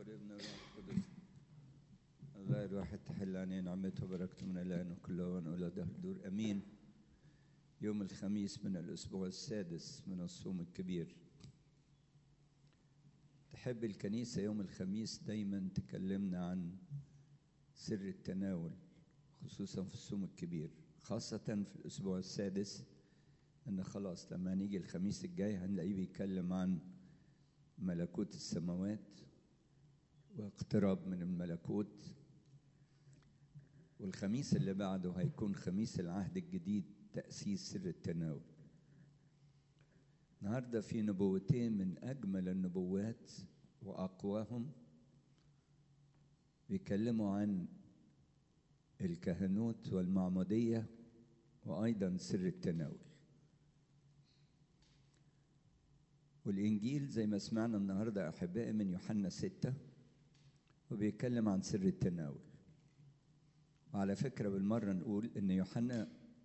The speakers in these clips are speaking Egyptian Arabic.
والابن والروح القدس الله الواحد تحل علينا نعمته وبركته من الآن وكل وان إلى دهر الدور أمين يوم الخميس من الأسبوع السادس من الصوم الكبير تحب الكنيسة يوم الخميس دايما تكلمنا عن سر التناول خصوصا في الصوم الكبير خاصة في الأسبوع السادس إن خلاص لما نيجي الخميس الجاي هنلاقيه بيتكلم عن ملكوت السماوات واقتراب من الملكوت والخميس اللي بعده هيكون خميس العهد الجديد تأسيس سر التناول النهاردة في نبوتين من أجمل النبوات وأقواهم بيتكلموا عن الكهنوت والمعمودية وأيضا سر التناول والإنجيل زي ما سمعنا النهاردة أحبائي من يوحنا ستة وبيتكلم عن سر التناول وعلى فكرة بالمرة نقول إن يوحنا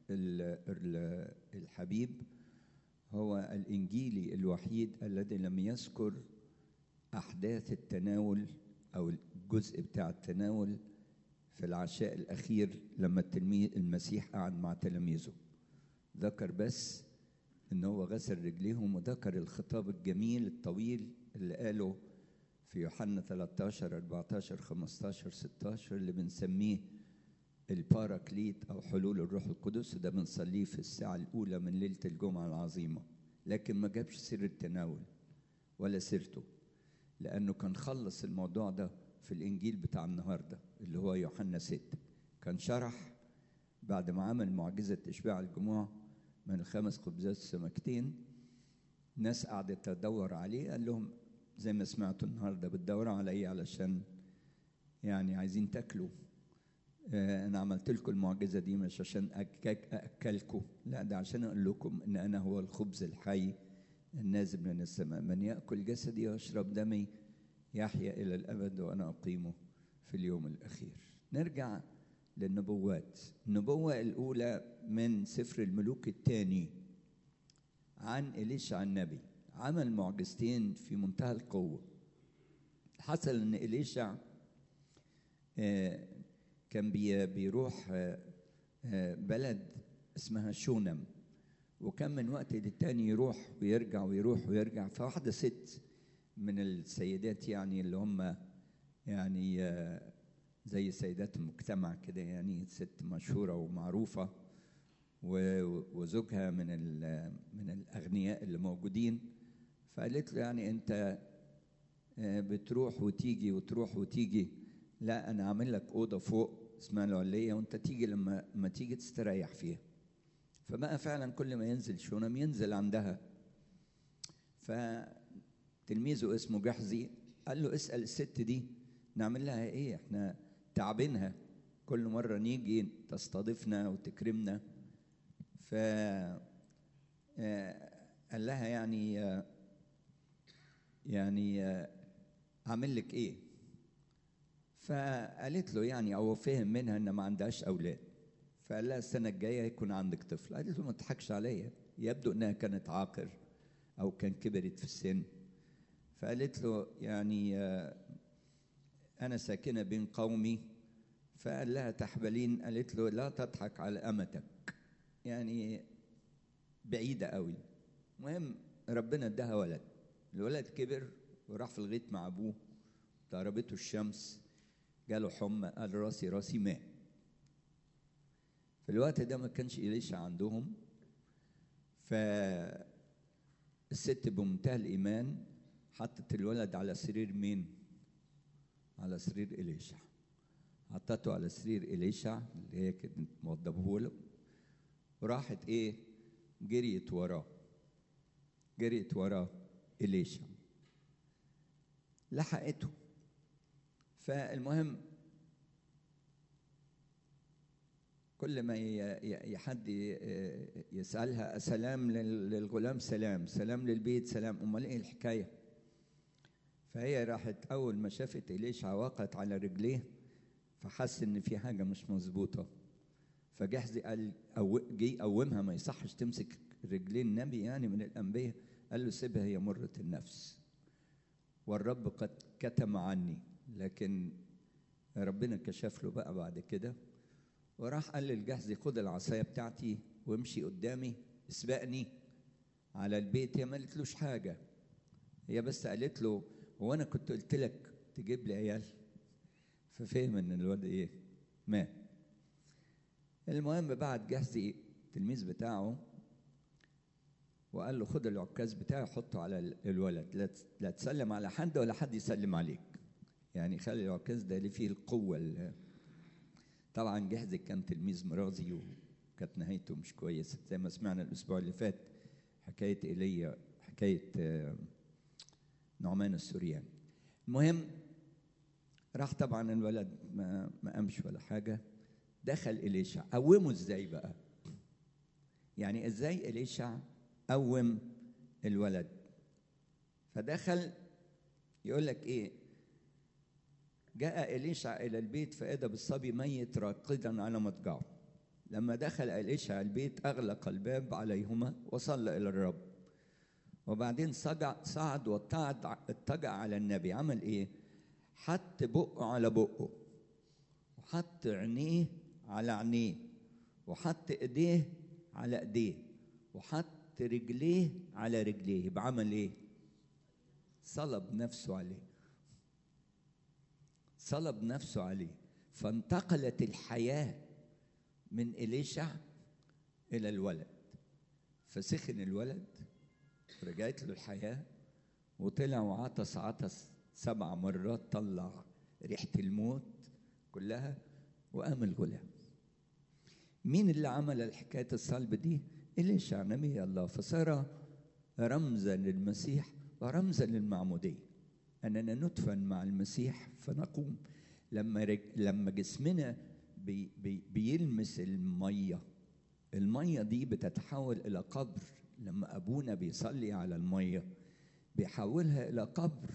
الحبيب هو الإنجيلي الوحيد الذي لم يذكر أحداث التناول أو الجزء بتاع التناول في العشاء الأخير لما التلميذ المسيح قعد مع تلاميذه ذكر بس إن هو غسل رجليهم وذكر الخطاب الجميل الطويل اللي قاله في يوحنا 13 14 15 16 اللي بنسميه الباراكليت أو حلول الروح القدس ده بنصليه في الساعة الأولى من ليلة الجمعة العظيمة لكن ما جابش سر التناول ولا سيرته لأنه كان خلص الموضوع ده في الإنجيل بتاع النهاردة اللي هو يوحنا 6 كان شرح بعد ما عمل معجزة إشباع الجموع من الخمس خبزات السمكتين ناس قعدت تدور عليه قال لهم زي ما سمعتوا النهارده بتدوروا على ايه علشان يعني عايزين تاكلوا آه انا عملت لكم المعجزه دي مش عشان اكلكم لا ده عشان اقول لكم ان انا هو الخبز الحي النازل من السماء من ياكل جسدي ويشرب دمي يحيا الى الابد وانا اقيمه في اليوم الاخير نرجع للنبوات النبوه الاولى من سفر الملوك الثاني عن إليشع النبي عمل معجزتين في منتهى القوة حصل إن إليشع كان بيروح بلد اسمها شونم وكان من وقت للتاني يروح ويرجع ويروح ويرجع فواحدة ست من السيدات يعني اللي هم يعني زي سيدات المجتمع كده يعني ست مشهورة ومعروفة وزوجها من من الاغنياء اللي موجودين فقالت له يعني انت بتروح وتيجي وتروح وتيجي لا انا عامل لك اوضه فوق اسمها العليه وانت تيجي لما ما تيجي تستريح فيها فبقى فعلا كل ما ينزل شونم ينزل عندها فتلميذه اسمه جحزي قال له اسال الست دي نعمل لها ايه احنا تعبينها كل مره نيجي تستضيفنا وتكرمنا ف قال لها يعني يعني اعمل لك ايه فقالت له يعني او فهم منها ان ما عندهاش اولاد فقال لها السنه الجايه يكون عندك طفل قالت له ما تضحكش عليا يبدو انها كانت عاقر او كان كبرت في السن فقالت له يعني انا ساكنه بين قومي فقال لها تحبلين قالت له لا تضحك على امتك يعني بعيدة قوي المهم ربنا اداها ولد الولد كبر وراح في الغيط مع ابوه ضربته الشمس جاله حمى قال راسي راسي ماء في الوقت ده ما كانش إليشا عندهم فالست بمنتهى الإيمان حطت الولد على سرير مين؟ على سرير إليشع حطته على سرير إليشع اللي هي كانت موضبه له وراحت ايه جريت وراه جريت وراه إليشا لحقته فالمهم كل ما حد يسألها سلام للغلام سلام سلام للبيت سلام أمال إيه الحكاية فهي راحت أول ما شافت إليشع وقعت على رجليه فحس إن في حاجة مش مظبوطة فجحزي قال أو جه يقومها ما يصحش تمسك رجلين نبي يعني من الأنبياء قال له سيبها هي مرة النفس والرب قد كتم عني لكن ربنا كشف له بقى بعد كده وراح قال للجحزي خد العصايه بتاعتي وامشي قدامي اسبقني على البيت هي ما قالتلوش حاجه هي بس قالت له هو انا كنت قلت لك تجيب لي عيال ففهم ان الواد ايه مات المهم بعد جحزي التلميذ بتاعه وقال له خد العكاز بتاعي حطه على الولد لا تسلم على حد ولا حد يسلم عليك يعني خلي العكاز ده اللي فيه القوة طبعا جحزي كان تلميذ مرازي وكانت نهايته مش كويسة زي ما سمعنا الأسبوع اللي فات حكاية إيليا حكاية نعمان السورياني المهم راح طبعا الولد ما ما قامش ولا حاجة دخل إليشع قومه ازاي بقى يعني ازاي إليشع قوم الولد فدخل يقول لك ايه جاء إليشع إلى البيت فإذا بالصبي ميت راقدا على مضجعه لما دخل إليشع البيت أغلق الباب عليهما وصلى إلى الرب وبعدين صعد صعد واتعد اتجع على النبي عمل إيه؟ حط بقه على بقه وحط عينيه على عينيه وحط إيديه على إيديه وحط رجليه على رجليه يبقى عمل إيه؟ صلب نفسه عليه صلب نفسه عليه فانتقلت الحياة من إليشع إلى الولد فسخن الولد رجعت له الحياة وطلع وعطس عطس سبع مرات طلع ريحة الموت كلها وقام الغلام مين اللي عمل الحكاية الصلب دي؟ إليشع نبي الله فصار رمزا للمسيح ورمزا للمعمودية أننا ندفن مع المسيح فنقوم لما رج... لما جسمنا بي... بي... بيلمس المية المية دي بتتحول إلى قبر لما أبونا بيصلي على المية بيحولها إلى قبر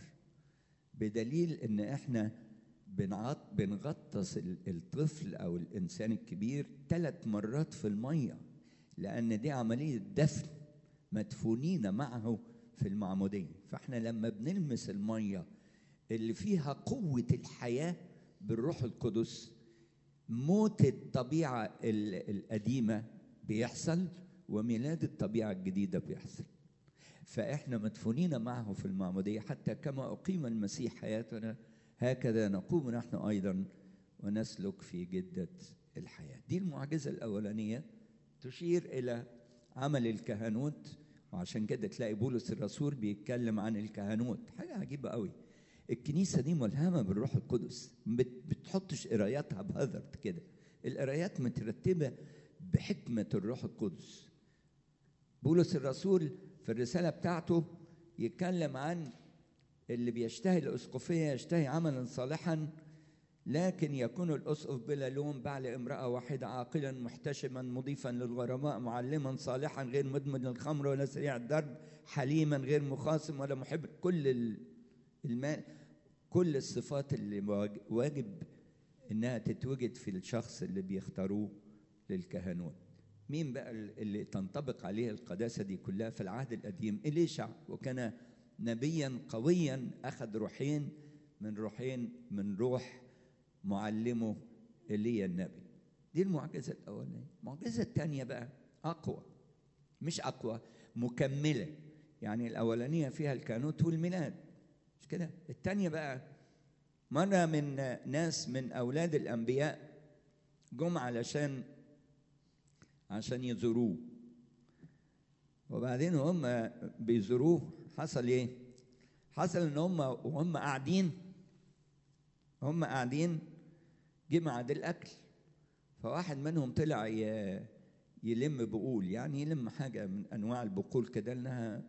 بدليل إن إحنا بنعط بنغطس الطفل أو الإنسان الكبير ثلاث مرات في المية لأن دي عملية دفن مدفونين معه في المعمودية فاحنا لما بنلمس المية اللي فيها قوة الحياة بالروح القدس موت الطبيعة القديمة بيحصل وميلاد الطبيعة الجديدة بيحصل فإحنا مدفونين معه في المعمودية حتى كما أقيم المسيح حياتنا هكذا نقوم نحن أيضا ونسلك في جدة الحياة دي المعجزة الأولانية تشير إلى عمل الكهنوت وعشان كده تلاقي بولس الرسول بيتكلم عن الكهنوت حاجة عجيبة قوي الكنيسة دي ملهمة بالروح القدس بتحطش قراياتها بهذرت كده القرايات مترتبة بحكمة الروح القدس بولس الرسول في الرسالة بتاعته يتكلم عن اللي بيشتهي الأسقفية يشتهي عملا صالحا لكن يكون الأسقف بلا لوم بعل امرأة واحدة عاقلا محتشما مضيفا للغرماء معلما صالحا غير مدمن الخمر ولا سريع الدرب حليما غير مخاصم ولا محب كل المال كل الصفات اللي واجب انها تتوجد في الشخص اللي بيختاروه للكهنوت مين بقى اللي تنطبق عليه القداسة دي كلها في العهد القديم إليشع وكان نبيا قويا أخذ روحين من روحين من روح معلمه ايليا النبي دي المعجزة الأولانية المعجزة الثانية بقى أقوى مش أقوى مكملة يعني الأولانية فيها الكانوت والميلاد مش كده الثانية بقى مرة من ناس من أولاد الأنبياء جم علشان عشان يزوروه وبعدين هم بيزوروه حصل ايه؟ حصل ان هم وهم قاعدين هم قاعدين جه ميعاد الاكل فواحد منهم طلع يلم بقول يعني يلم حاجه من انواع البقول كده انها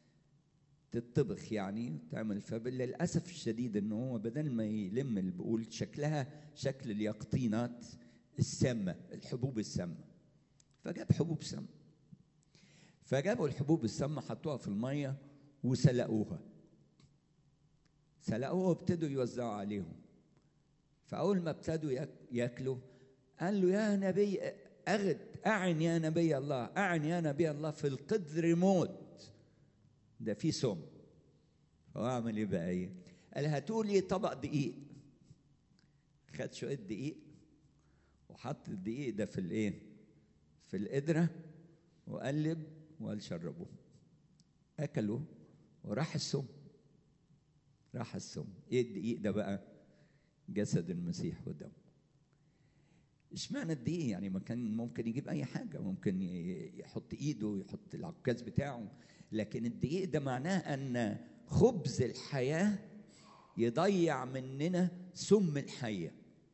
تطبخ يعني تعمل فللاسف الشديد ان هو بدل ما يلم البقول شكلها شكل اليقطينات السامه الحبوب السامه فجاب حبوب سامه فجابوا الحبوب السامه حطوها في الميه وسلقوها سلقوها وابتدوا يوزعوا عليهم فأول ما ابتدوا ياكلوا قال له يا نبي أغد أعن يا نبي الله أعن يا نبي الله في القدر موت ده في سم هو عمل ايه بقى ايه؟ قال هاتوا لي طبق دقيق خد شويه دقيق وحط الدقيق ده في الايه في القدره وقلب وقال شربوه اكلوا وراح السم راح السم ايه الدقيق ده بقى جسد المسيح ودمه اشمعنى الدقيق يعني ما كان ممكن يجيب اي حاجه ممكن يحط ايده يحط العكاز بتاعه لكن الدقيق ده معناه ان خبز الحياه يضيع مننا سم الحيه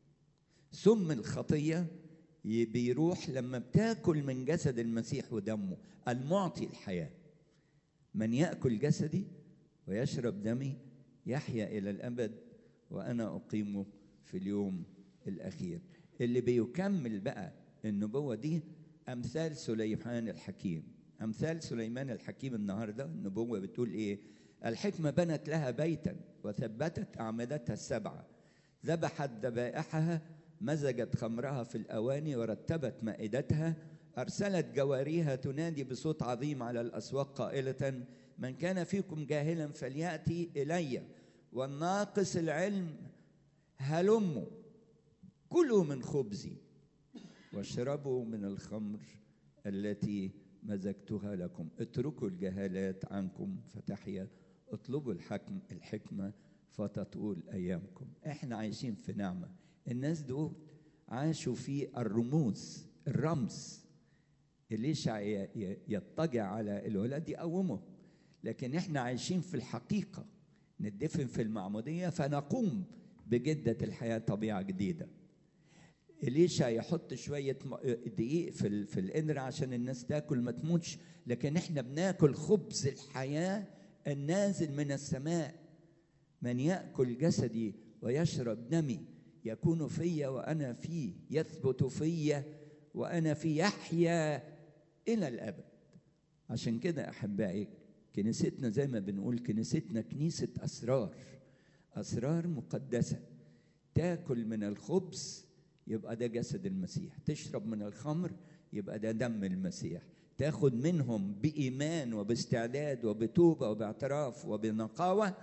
سم الخطيه بيروح لما بتاكل من جسد المسيح ودمه المعطي الحياه من ياكل جسدي ويشرب دمي يحيا الى الابد وانا اقيمه في اليوم الاخير اللي بيكمل بقى النبوه دي امثال سليمان الحكيم امثال سليمان الحكيم النهارده النبوه بتقول ايه الحكمه بنت لها بيتا وثبتت اعمدتها السبعه ذبحت ذبائحها مزجت خمرها في الاواني ورتبت مائدتها ارسلت جواريها تنادي بصوت عظيم على الاسواق قائله من كان فيكم جاهلا فلياتي الي والناقص العلم هلموا كلوا من خبزي واشربوا من الخمر التي مزجتها لكم اتركوا الجهالات عنكم فتحيا اطلبوا الحكم الحكمة فتطول أيامكم احنا عايشين في نعمة الناس دول عاشوا في الرموز الرمز إليشع يضطجع على الولاد يقومه لكن احنا عايشين في الحقيقة ندفن في المعمودية فنقوم بجدة الحياة طبيعة جديدة إليشا يحط شوية دقيق في في القدر عشان الناس تاكل ما تموتش لكن احنا بناكل خبز الحياة النازل من السماء من يأكل جسدي ويشرب دمي يكون في وأنا فيه يثبت في وأنا في يحيا إلى الأبد عشان كده أحبائي كنيستنا زي ما بنقول كنيستنا كنيسة أسرار أسرار مقدسة تاكل من الخبز يبقى ده جسد المسيح تشرب من الخمر يبقى ده دم المسيح تاخد منهم بإيمان وباستعداد وبتوبة وباعتراف وبنقاوة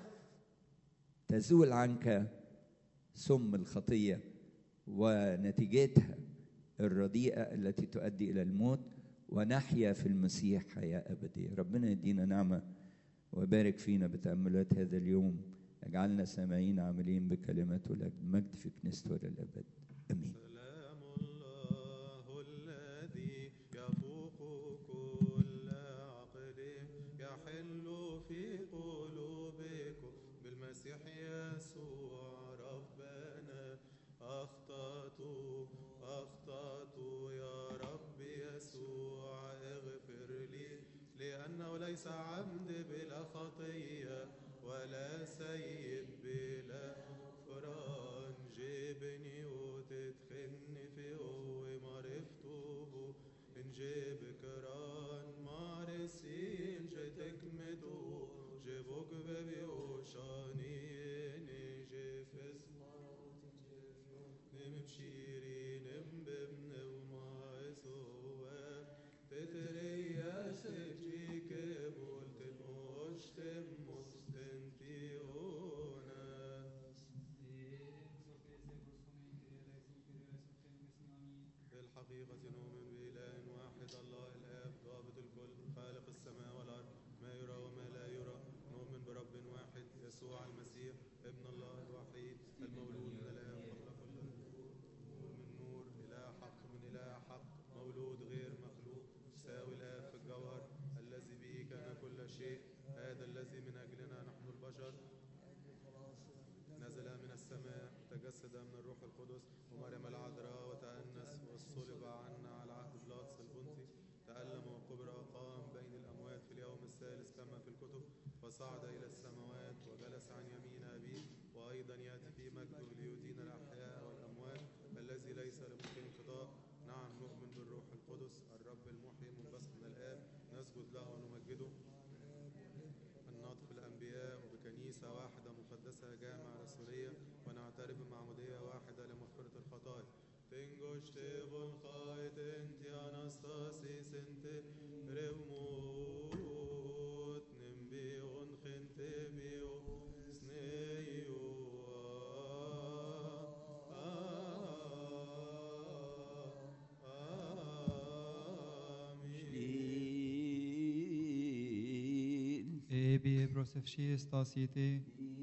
تزول عنك سم الخطية ونتيجتها الرديئة التي تؤدي إلى الموت ونحيا في المسيح حياة أبدية ربنا يدينا نعمة ويبارك فينا بتأملات هذا اليوم اجعلنا سامعين عاملين بكلماته المجد في كنيسته إلى الأبد امين سلام الله الذي يفوق كل عقل يحل في قلوبكم بالمسيح يسوع ربنا أخطأت أخطأت يا رب يسوع اغفر لي لأنه ليس عمد بلا خطية ولا سيد بلا فران جبني وتدخلني في قوة معرفته إن جيب كران مارسين جتك مدو جيبوك ببي وشانيني جيف نم بشيري نم بمن وما سوا تترياش تجيك بولت الموش تموس تنتيونا بالحقيقة نؤمن بإله واحد الله الآب ضابط الكل خالق السماء والأرض ما يرى وما لا يرى نؤمن برب واحد يسوع المسيح ابن الله الوحيد المولود من الآب قبل كل نور من نور إله حق من إله حق مولود غير مخلوق ساوي الآب في الجوهر الذي به كان كل شيء هذا الذي من أجلنا نحن البشر نزل من السماء تجسد من الروح القدس ومريم العذراء وتأنس والصلب عنا على عهد بلاطس البنطي تألم وقبر وقام بين الأموات في اليوم الثالث كما في الكتب وصعد إلى السماوات وجلس عن يمين أبيه وأيضا يأتي في مجده ليدين الأحياء والأموات الذي ليس لممكن انقضاء نعم نؤمن بالروح القدس الرب المحيي منبثق من الآب نسجد له ونمجده الناطق بالأنبياء وبكنيسة واحدة مقدسة جامعة رسولية ونعترف بمعمودية واحدة لمغفرة الخطايا تنجوش تبون خايت انت انستاسيس انت رموت نمبيون خنت بيو سنيو ebi prosefshis tasite,